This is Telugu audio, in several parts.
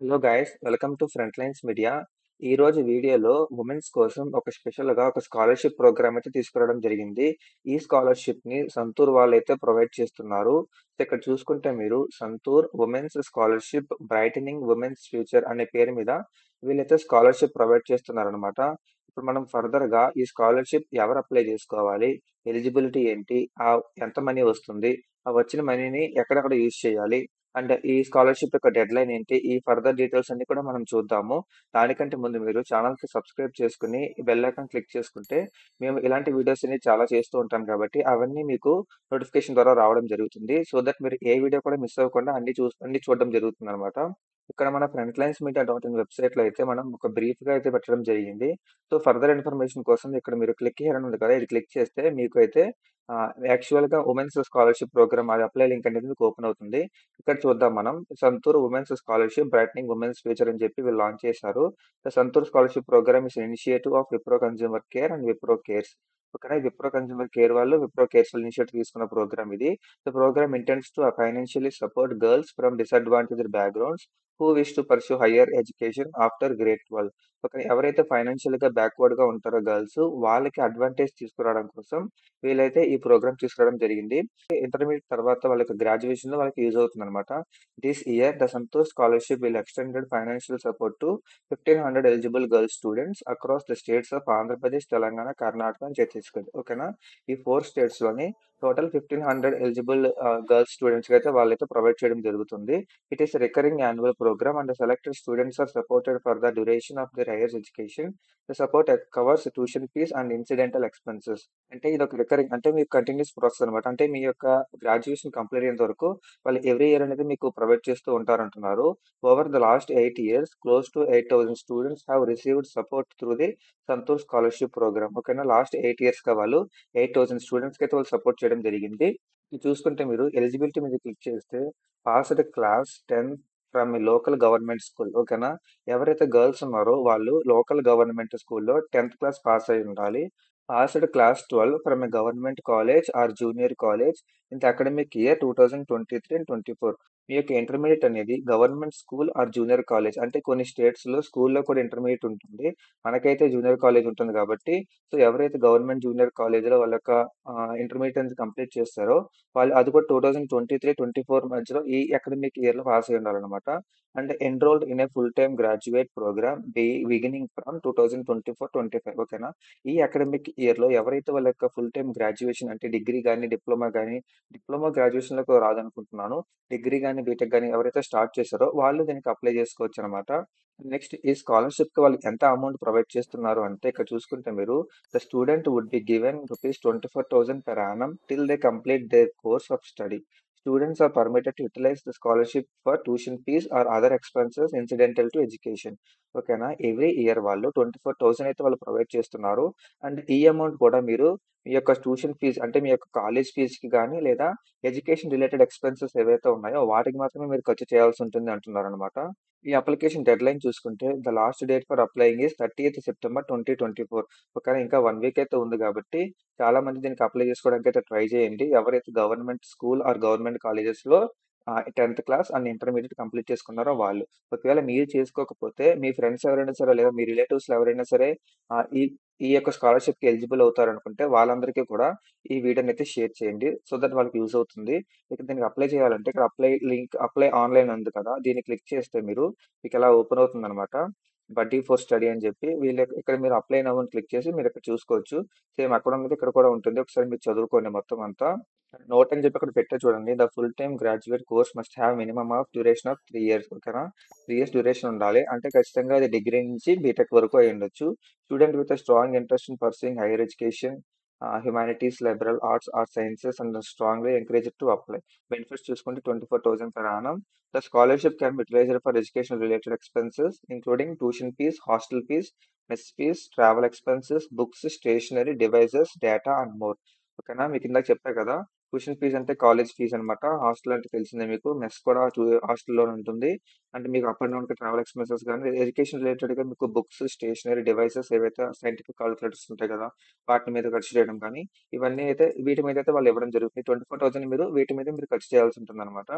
Hello guys welcome to front lines Media ఈ రోజు వీడియోలో ఉమెన్స్ కోసం ఒక స్పెషల్ గా ఒక స్కాలర్షిప్ ప్రోగ్రామ్ అయితే తీసుకురావడం జరిగింది ఈ స్కాలర్షిప్ ని సంతూర్ వాళ్ళు అయితే ప్రొవైడ్ చేస్తున్నారు ఇక్కడ చూసుకుంటే మీరు Santoor women's scholarship brightening women's future అనే పేరు మీద వీళ్ళైతే స్కాలర్షిప్ ప్రొవైడ్ చేస్తున్నారు అనమాట ఇప్పుడు మనం ఫర్దర్ గా ఈ స్కాలర్షిప్ ఎవరు అప్లై చేసుకోవాలి ఎలిజిబిలిటీ ఏంటి ఆ ఎంత మనీ వస్తుంది ఆ వచ్చిన మనీని ఎక్కడెక్కడ యూజ్ చేయాలి అండ్ ఈ స్కాలర్షిప్ యొక్క డెడ్ లైన్ ఏంటి ఈ ఫర్దర్ డీటెయిల్స్ అన్ని కూడా మనం చూద్దాము దానికంటే ముందు మీరు ఛానల్ కి సబ్స్క్రైబ్ చేసుకుని బెల్ ఐకాన్ క్లిక్ చేసుకుంటే మేము ఇలాంటి వీడియోస్ అన్ని చాలా చేస్తూ ఉంటాం కాబట్టి అవన్నీ మీకు నోటిఫికేషన్ ద్వారా రావడం జరుగుతుంది సో దట్ మీరు ఏ వీడియో కూడా మిస్ అవ్వకుండా అన్ని చూ అన్ని చూడడం జరుగుతుంది అనమాట ఇక్కడ మన front lines Media dot in website లో అయితే మనం ఒక బ్రీఫ్ గా అయితే పెట్టడం జరిగింది సో ఫర్దర్ ఇన్ఫర్మేషన్ కోసం ఇక్కడ మీరు క్లిక్ చేయడం ఉంది కదా ఇది క్లిక్ చేస్తే మీకు అయితే యాక్చువల్ గా ఉమెన్స్ స్కాలర్షిప్ ప్రోగ్రామ్ అది అప్లై లింక్ అనేది మీకు ఓపెన్ అవుతుంది ఇక్కడ చూద్దాం మనం Santoor women's scholarship brightening women's future అని చెప్పి వీళ్ళు లాంచ్ చేశారు the Santoor scholarship programme is initiative of Wipro consumer care and Wipro cares ఓకేనా విప్రో కన్స్యూమర్ కేర్ వాళ్ళు విప్రో కేర్స్ ఇనిషియేటివ్ తీసుకున్న ప్రోగ్రామ్ ఇది the programme intends to financially support girls from disadvantage backgrounds who wish to pursue higher education after grade twelve okay ఎవరైతే ఫైనాన్షియల్ గా బ్యాక్వర్డ్ గా ఉంటారో గర్ల్స్ వాళ్ళకి అడ్వాంటేజ్ తీసుకురావడం కోసం వీళ్ళైతే ఈ ప్రోగ్రామ్ తీసుకురావడం జరిగింది ఇంటర్మీడియట్ తర్వాత వాళ్ళకి గ్రాడ్యుయేషన్ లో వాళ్ళకి యూజ్ అవుతుంది అనమాట this year the Santoor scholarship will extended financial support to fifteen hundred eligible girls students across the states of Andhra Pradesh Telangana Karnataka and Chhattisgarh ఓకేనా ఈ ఫోర్ స్టేట్స్ లోని total fifteen hundred eligible girls students కి అయితే వాళ్ళైతే ప్రొవైడ్ చేయడం జరుగుతుంది it is recurring annual programme and selected students are supported for the duration of their higher education the support covers tuition fees and incidental expenses అంటే ఇది ఒక రికరింగ్ అంటే మీకు కంటిన్యూస్ ప్రాసెస్ అనమాట అంటే మీ యొక్క గ్రాడ్యుయేషన్ కంప్లీట్ అయ్యేంత వరకు వాళ్ళు ఎవ్రీ ఇయర్ అనేది మీకు ప్రొవైడ్ చేస్తూ ఉంటారంటున్నారు over the last eight years close to eight thousand students have received support through the Santoor scholarship programme ఓకేనా లాస్ట్ ఎయిట్ ఇయర్స్ గా వాళ్ళు ఎయిట్ థౌసండ్ స్టూడెంట్స్ కి అయితే వాళ్ళు సపోర్ట్ చేయడం జరిగింది ఇది చూసుకుంటే మీరు ఎలిజిబిలిటీ మీద క్లిక్ చేస్తే passed class tenth from local government school ఓకేనా ఎవరైతే గర్ల్స్ ఉన్నారో వాళ్ళు లోకల్ గవర్నమెంట్ స్కూల్లో టెన్త్ క్లాస్ పాస్ అయి ఉండాలి passed class twelve from a government college or junior college in the academic year two thousand twenty three and twenty four మీ యొక్క ఇంటర్మీడియట్ అనేది government school or junior college అంటే కొన్ని స్టేట్స్ లో స్కూల్లో కూడా ఇంటర్మీడియట్ ఉంటుంది మనకైతే జూనియర్ కాలేజ్ ఉంటుంది కాబట్టి సో ఎవరైతే గవర్నమెంట్ జూనియర్ కాలేజ్ లో వాళ్ళ యొక్క ఇంటర్మీడియట్ అనేది కంప్లీట్ చేస్తారో వాళ్ళు అది కూడా two thousand twenty three twenty four మధ్యలో ఈ అకాడమిక్ ఇయర్ లో పాస్ అయి ఉండాలన్నమాట and enrolled in a full time graduate programme be beginning from two thousand twenty four twenty five ఓకేనా ఈ అకాడమిక్ ఇయర్ లో ఎవరైతే వాళ్ళ యొక్క ఫుల్ టైమ్ గ్రాడ్యుయేషన్ అంటే డిగ్రీ కానీ డిప్లొమా కానీ డిప్లొమా గ్రాడ్యుయేషన్ లో రాదనుకుంటున్నాను డిగ్రీ కానీ బీటెక్ కానీ ఎవరైతే స్టార్ట్ చేశారో వాళ్ళు దీనికి అప్లై చేసుకోవచ్చు అనమాట నెక్స్ట్ ఈ స్కాలర్షిప్ కి వాళ్ళు ఎంత అమౌంట్ ప్రొవైడ్ చేస్తున్నారు అంటే ఇక్కడ చూసుకుంటే మీరు the student would be given rupees twenty four thousand per annum till they complete their course of study students are permitted to utilise the scholarship for tuition fees or other expenses incidental to education ఓకేనా ఎవ్రీ ఇయర్ వాళ్ళు ట్వంటీ ఫోర్ థౌసండ్ అయితే వాళ్ళు ప్రొవైడ్ చేస్తున్నారు అండ్ ఈ అమౌంట్ కూడా మీరు మీ యొక్క ట్యూషన్ ఫీజ్ అంటే మీ యొక్క కాలేజ్ ఫీజుకి కానీ లేదా ఎడ్యుకేషన్ రిలేటెడ్ ఎక్స్పెన్సెస్ ఏవైతే ఉన్నాయో వాటికి మాత్రమే మీరు ఖర్చు చేయాల్సి ఉంటుంది అంటున్నారు అనమాట ఈ అప్లికేషన్ డెడ్ లైన్ చూసుకుంటే the last date for applying is thirty September twenty twenty four okay ఇంకా వన్ వీక్ అయితే ఉంది కాబట్టి చాలా మంది దీనికి అప్లై చేసుకోవడానికి అయితే ట్రై చేయండి ఎవరైతే government school or government colleges లో tenth class and intermediate complete చేసుకున్నారో వాళ్ళు ఒకవేళ మీరు చేసుకోకపోతే మీ ఫ్రెండ్స్ ఎవరైనా సరే లేదా మీ రిలేటివ్స్ ఎవరైనా సరే ఈ ఈ యొక్క స్కాలర్షిప్ కి ఎలిజిబుల్ అవుతారు అనుకుంటే వాళ్ళందరికీ కూడా ఈ వీడియోని అయితే షేర్ చేయండి సో దట్ వాళ్ళకి యూజ్ అవుతుంది ఇక దీనికి అప్లై చేయాలంటే ఇక్కడ అప్లై లింక్ అప్లై ఆన్లైన్ ఉంది కదా దీన్ని క్లిక్ చేస్తే మీరు మీకు ఎలా ఓపెన్ అవుతుంది అనమాట బడ్డీ ఫర్ స్టడీ అని చెప్పి వీళ్ళ ఇక్కడ మీరు అప్లై నవ్వని క్లిక్ చేసి మీరు ఇక్కడ చూసుకోవచ్చు సేమ్ అక్కడ ఉన్నది ఇక్కడ కూడా ఉంటుంది ఒకసారి మీరు చదువుకోండి మొత్తం అంతా నోట్ అని చెప్పి అక్కడ పెట్టే చూడండి the full time graduate course must have minimum of duration of three years ఓకేనా త్రీ ఇయర్స్ డ్యూరేషన్ ఉండాలి అంటే ఖచ్చితంగా అది డిగ్రీ నుంచి బీటెక్ వరకు అయి ఉండొచ్చు student with strong interest in pursuing higher education humanities liberal arts art sciences and strongly encourage to apply benefits చూసుకుంటే twenty four thousand per annum the scholarship can utilised for education related expenses including tuition fees hostel fees mess fees travel expenses books stationery devices data and more ఓకేనా మీకు ఇందాక చెప్పా కదా ట్యూషన్ ఫీజ్ అంటే కాలేజ్ ఫీజ్ అనమాట హాస్టల్ అంటే తెలిసిందే మీకు మెస్ కూడా హాస్టల్లో ఉంటుంది అంటే మీకు up and down travel expenses కానీ ఎడ్యుకేషన్ రిలేటెడ్ గా మీకు బుక్స్ స్టేషనరీ డివైసెస్ ఏవైతే సైంటిఫిక్ కాలిక్యులేటర్స్ ఉంటాయి కదా వాటి మీద ఖర్చు చేయడం కానీ ఇవన్నీ అయితే వీటి మీద అయితే వాళ్ళు ఇవ్వడం జరుగుతుంది ట్వంటీ ఫోర్ థౌసండ్ మీరు వీటి మీద మీరు ఖర్చు చేయాల్సి ఉంటుంది అనమాట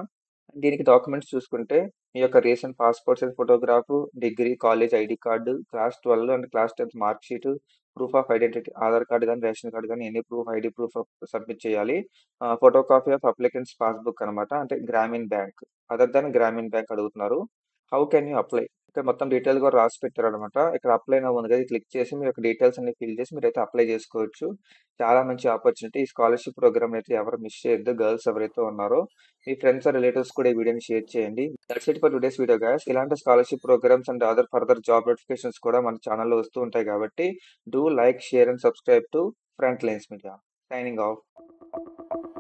దీనికి డాక్యుమెంట్స్ చూసుకుంటే మీ యొక్క recent passport size photograph, degree, college ID card, class 12 and class 10థ్ mark sheet, proof of identity Aadhaar card గాని, రేషన్ కార్డ్ గాని any proof ID proof of submit చేయాలి. Ah, photo copy of applicants passbook అనమాట. అంటే Grameen bank. Other than Grameen bank అడుగుతున్నారు. How can you apply? ఇక్కడ మొత్తం డీటెయిల్ కూడా రాసి పెట్టారనమాట. ఇక్కడ అప్లై నౌ ఉంది కదా! ఇది క్లిక్ చేసి మీ యొక్క డీటెయిల్స్ అన్ని ఫిల్ చేసి మీరైతే అప్లై చేసుకోవచ్చు. చాలా మంచి ఆపర్చునిటీ. ఈ స్కాలర్‌షిప్ ప్రోగ్రామ్‌ని అయితే ఎవరు మిస్ చేయొద్దు. గర్ల్స్ ఎవరైతే ఉన్నారో మీ ఫ్రెండ్స్ అండ్ రిలేటివ్స్ కూడా ఈ వీడియోని షేర్ చేయండి. That's it for today's video guys. ఇలాంటి scholarship programmes and other further job notifications కూడా మన ఛానెల్‌లో వస్తూ ఉంటాయి కాబట్టి do like, share and subscribe to front lines media. Signing of.